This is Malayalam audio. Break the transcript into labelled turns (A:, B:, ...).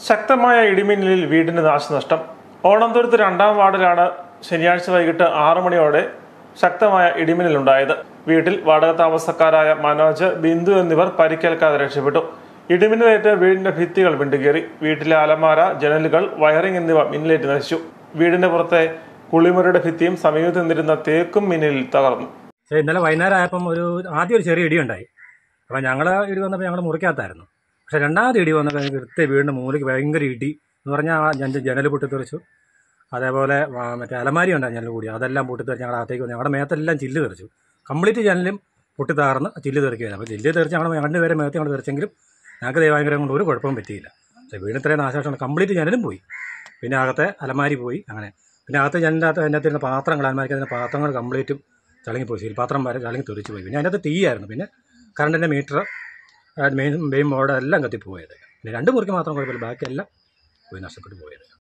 A: ശക്തമായ ഇടിമിന്നലിൽ വീടിന് നാശനഷ്ടം ഓണന്തുരുത്ത് രണ്ടാം വാർഡിലാണ് ശനിയാഴ്ച വൈകിട്ട് ആറു മണിയോടെ ശക്തമായ ഇടിമിന്നലുണ്ടായത് വീട്ടിൽ വാടക താമസക്കാരായ മനോജ് ബിന്ദു എന്നിവർ പരിക്കേൽക്കാതെ രക്ഷപ്പെട്ടു ഇടിമിന്നലേറ്റ് വീടിന്റെ ഭിത്തികൾ വിണ്ടുകീറി വീട്ടിലെ അലമാര ജനലുകൾ വയറിംഗ് എന്നിവ മിന്നലേറ്റ് നശിച്ചു വീടിന്റെ പുറത്തെ കുളിമുറിയുടെ ഭിത്തിയും സമീപത്ത് നിന്നിരുന്ന തേക്കും മിന്നലിൽ തകർന്നു
B: പക്ഷേ ഇന്നലെ വൈകുന്നേരം ആയപ്പം ഒരു ആദ്യം ഒരു ചെറിയ ഇടി ഉണ്ടായി അപ്പോൾ ഞങ്ങൾ ഇടി വന്നപ്പോൾ ഞങ്ങൾ മുറിക്കകത്തായിരുന്നു പക്ഷേ രണ്ടാമത് ഇടി വന്നപ്പോൾ കൃത്യ വീടിൻ്റെ മൂലയ്ക്ക് ഭയങ്കര ഇടി എന്ന് പറഞ്ഞാൽ ആ ജന ജനൽ പൊട്ടിത്തെറിച്ചു അതേപോലെ ആ, മറ്റേ അലമാരി ഉണ്ടായി ജനൽ കൂടി അതെല്ലാം പൊട്ടിത്തെറിച്ച് ഞങ്ങളുടെ അകത്തേക്ക് വന്നു ഞങ്ങളുടെ മേത്തെല്ലാം ചില്ല് തെറിച്ചു കംപ്ലീറ്റ് ജനലും പൊട്ടിത്താർന്ന് ചില്ല് തെറിക്കുകയായിരുന്നു അപ്പോൾ ചില്ല് തെറിച്ച് ഞങ്ങൾ രണ്ടുപേരെ മേത്ത് ഞങ്ങൾ തെറിച്ചെങ്കിലും ഞങ്ങൾക്ക് ദൈവാനുഗ്രഹം കൊണ്ട് ഒരു കുഴപ്പവും പറ്റിയില്ല പക്ഷേ വീട് ഇത്രയും നാശമാണ് കംപ്ലീറ്റ് ജനലും പോയി പിന്നെ അകത്തെ അലമാരി പോയി അങ്ങനെ പിന്നെ അകത്തെ ജനലിൻ്റെ അകത്ത് അതിനകത്ത് ഇരുന്ന പാത്രങ്ങൾ അലമാരിക്ക് അതിൻ്റെ പാത്രങ്ങൾ കംപ്ലീറ്റും ചളങ്ങിപ്പോയി സ്റ്റീൽ പാത്രം വരെ ചളങ്ങി തെറിച്ച് പോയി പിന്നെ അതിനകത്ത് തീയായിരുന്നു പിന്നെ കറണ്ടിൻ്റെ മീറ്റർ മെയിൻ മെയിൻ ബോർഡ് എല്ലാം കത്തിപ്പോയത് പിന്നെ രണ്ട് മുറിക്ക് മാത്രം കുഴപ്പമില്ല ബാക്കിയെല്ലാം പോയി നഷ്ടപ്പെട്ടു പോയത്